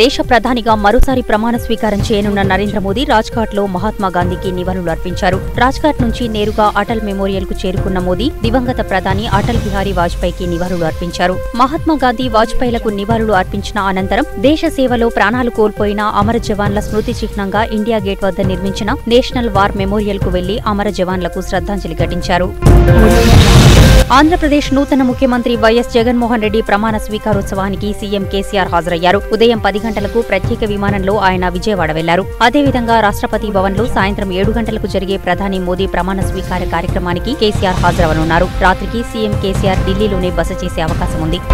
దేశ ప్రధానిగా మరోసారి ప్రమాణ స్వీకారం చేయనున్న నరేంద్ర మోదీ రాజ్ఘాట్ లో మహాత్మా గాంధీకి నివాళులు అర్పించారు రాజ్ఘాట్ నుంచి నేరుగా అటల్ మెమోరియల్ కు చేరుకున్న మోదీ దివంగత ప్రధాని అటల్ బిహారీ వాజ్పేయికి నివాళులు అర్పించారు మహాత్మా గాంధీ వాజ్పేయిలకు నివాళులు అర్పించిన అనంతరం దేశ సేవలో ప్రాణాలు కోల్పోయిన అమర జవాన్ల స్మృతి చిహ్నంగా ఇండియా గేట్ వద్ద నిర్మించిన నేషనల్ వార్ మెమోరియల్ కు వెళ్లి అమర జవాన్లకు శ్రద్ధాంజలి ఘటించారు ఆంధ్రప్రదేశ్ నూతన ముఖ్యమంత్రి వైఎస్ జగన్మోహన్ రెడ్డి ప్రమాణ స్వీకారోత్సవానికి సీఎం కేసీఆర్ హాజరయ్యారు ఉదయం పది గంటలకు ప్రత్యేక విమానంలో ఆయన విజయవాడ వెళ్లారు అదేవిధంగా రాష్ట్రపతి భవన్లో సాయంత్రం ఏడు గంటలకు జరిగే ప్రధాని మోదీ ప్రమాణ స్వీకార కార్యక్రమానికి కేసీఆర్ హాజరవనున్నారు రాత్రికి సీఎం కేసీఆర్ ఢిల్లీలోనే బస చేసే అవకాశం ఉంది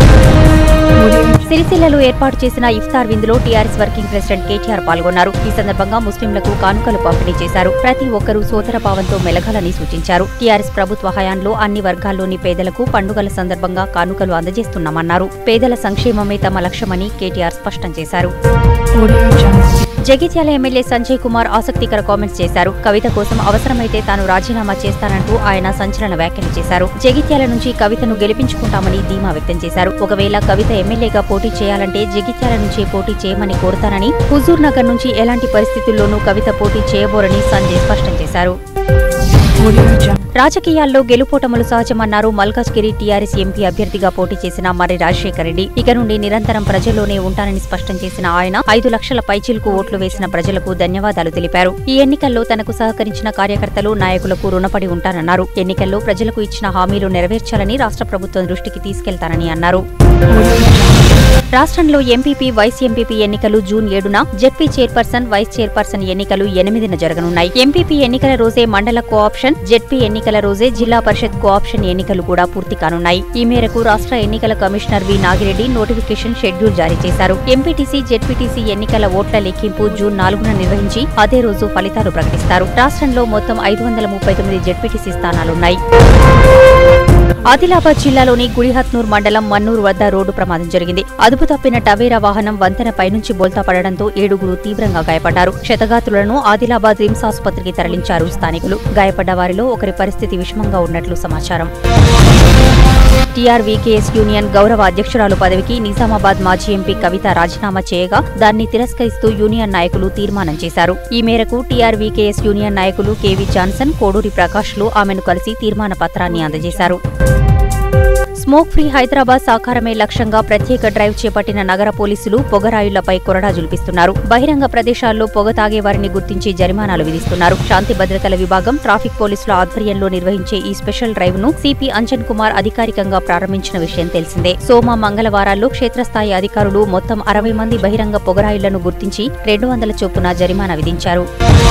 సిరిసిల్లలో ఏర్పాటు చేసిన ఇఫ్తార్ విందులో టీఆర్ఎస్ వర్కింగ్ ప్రెసిడెంట్ కేటీఆర్ పాల్గొన్నారు ఈ సందర్భంగా ముస్లింలకు కానుకలు పంపిణీ చేశారు ప్రతి ఒక్కరూ సోదరభావంతో మెలగాలని సూచించారు టీఆర్ఎస్ ప్రభుత్వ హయాంలో అన్ని వర్గాల్లోని పేదలకు పండుగల సందర్భంగా కానుకలు అందజేస్తున్నామన్నారు పేదల సంక్షేమమే తమ లక్ష్యమని కేటీఆర్ స్పష్టం చేశారు జగిత్యాల ఎమ్మెల్యే సంజయ్ కుమార్ ఆసక్తికర కామెంట్స్ చేశారు కవిత కోసం అవసరమైతే తాను రాజీనామా చేస్తానంటూ ఆయన సంచలన వ్యాఖ్యలు చేశారు జగిత్యాల నుంచి కవితను గెలిపించుకుంటామని ధీమా వ్యక్తం చేశారు ఒకవేళ కవిత ఎమ్మెల్యేగా పోటీ చేయాలంటే జగిత్యాల నుంచే పోటీ చేయమని కోరుతానని హుజూర్ నగర్ నుంచి ఎలాంటి పరిస్థితుల్లోనూ కవిత పోటీ చేయబోరని సంజయ్ స్పష్టం చేశారు రాజకీయాల్లో గెలుపోటములు సహజమన్నారు మల్కాజ్గిరి టీఆర్ఎస్ ఎంపీ అభ్యర్థిగా పోటీ చేసిన మర్రి రాజశేఖర రెడ్డి ఇక నుండి నిరంతరం ప్రజల్లోనే ఉంటానని స్పష్టం చేసిన ఆయన ఐదు లక్షల పైచీలకు ఓట్లు వేసిన ప్రజలకు ధన్యవాదాలు తెలిపారు ఈ ఎన్నికల్లో తనకు సహకరించిన కార్యకర్తలు నాయకులకు రుణపడి ఉంటానన్నారు ఎన్నికల్లో ప్రజలకు ఇచ్చిన హామీలు నెరవేర్చాలని రాష్ట్ర ప్రభుత్వం దృష్టికి తీసుకెళ్తానని అన్నారు రాష్ట్రంలో ఎంపీపీ వైస్ ఎంపీపీ ఎన్నికలు జూన్ ఏడున జెడ్పీ చైర్పర్సన్ వైస్ చైర్పర్సన్ ఎన్నికలు ఎనిమిదిన జరగనున్నాయి ఎంపీపీ ఎన్నికల రోజే మండల కోఆప్షన్ జెడ్పీ ఎన్నికల రోజే జిల్లా పరిషత్ కోఆప్షన్ ఎన్నికలు కూడా పూర్తి కానున్నాయి ఈ మేరకు రాష్ట్ర ఎన్నికల commissioner V Nagireddy notification schedule జారీ చేశారు ఎంపీటీసీ జెడ్పీటీసీ ఎన్నికల ఓట్ల లెక్కింపు జూన్ నాలుగున నిర్వహించి అదే రోజు ఫలితాలు ప్రకటిస్తారు రాష్ట్రంలో మొత్తం ఐదు వందల ముప్పై తొమ్మిది జెడ్పీటీసీ స్థానాలున్నాయి ఆదిలాబాద్ జిల్లాలోని గుడిహత్నూర్ మండలం మన్నూరు వద్ద రోడ్డు ప్రమాదం జరిగింది అదుపు తప్పిన టవేరా వాహనం వంతెన పైనుంచి బోల్తా పడడంతో ఏడుగురు తీవ్రంగా గాయపడ్డారు క్షతగాత్రులను ఆదిలాబాద్ రిమ్స్ ఆసుపత్రికి తరలించారు స్థానికులు గాయపడ్డ వారిలో ఒకరి పరిస్థితి విషమంగా ఉన్నట్లు సమాచారం టీఆర్వీకేఎస్ యూనియన్ గౌరవ అధ్యక్షురాలు పదవికి నిజామాబాద్ మాజీ ఎంపీ కవిత రాజీనామా చేయగా దాన్ని తిరస్కరిస్తూ యూనియన్ నాయకులు తీర్మానం చేశారు ఈ మేరకు టీఆర్వీకేఎస్ యూనియన్ నాయకులు కేవీ జాన్సన్ కోడూరి ప్రకాష్లు ఆమెను కలిసి తీర్మాన పత్రాన్ని అందజేశారు స్మోక్ ఫ్రీ హైదరాబాద్ సాకారమే లక్ష్యంగా ప్రత్యేక డ్రైవ్ చేపట్టిన నగర పోలీసులు పొగరాయుళ్లపై కొరడా జులిపిస్తున్నారు బహిరంగ ప్రదేశాల్లో పొగ తాగే వారిని గుర్తించి జరిమానాలు విధిస్తున్నారు శాంతి భద్రతల విభాగం ట్రాఫిక్ పోలీసుల ఆధ్వర్యంలో నిర్వహించే ఈ స్పెషల్ డ్రైవ్ ను సిపి అంజన్ కుమార్ అధికారికంగా ప్రారంభించిన విషయం తెలిసిందే సోమ మంగళవారాల్లో క్షేత్రస్థాయి అధికారులు మొత్తం అరవై మంది బహిరంగ పొగరాయుళ్లను గుర్తించి రెండు వందల చొప్పున జరిమానా విధించారు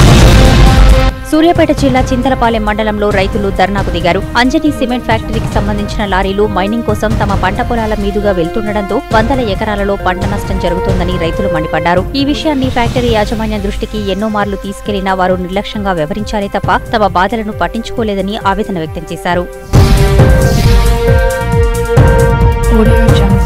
సూర్యాపేట జిల్లా చింతలపాలెం మండలంలో రైతులు ధర్నాకు దిగారు అంజనీ సిమెంట్ ఫ్యాక్టరీకి సంబంధించిన లారీలు మైనింగ్ కోసం తమ పంట పొలాల మీదుగా వెళ్తుండటంతో వందల ఎకరాలలో పంట నష్టం జరుగుతోందని రైతులు మండిపడ్డారు ఈ విషయాన్ని ఫ్యాక్టరీ యాజమాన్యం దృష్టికి ఎన్నో మార్లు తీసుకెళ్లినా వారు నిర్లక్ష్యంగా వ్యవహరించారే తప్ప తమ బాధలను పట్టించుకోలేదని ఆవేదన వ్యక్తం చేశారు Audio Jungle.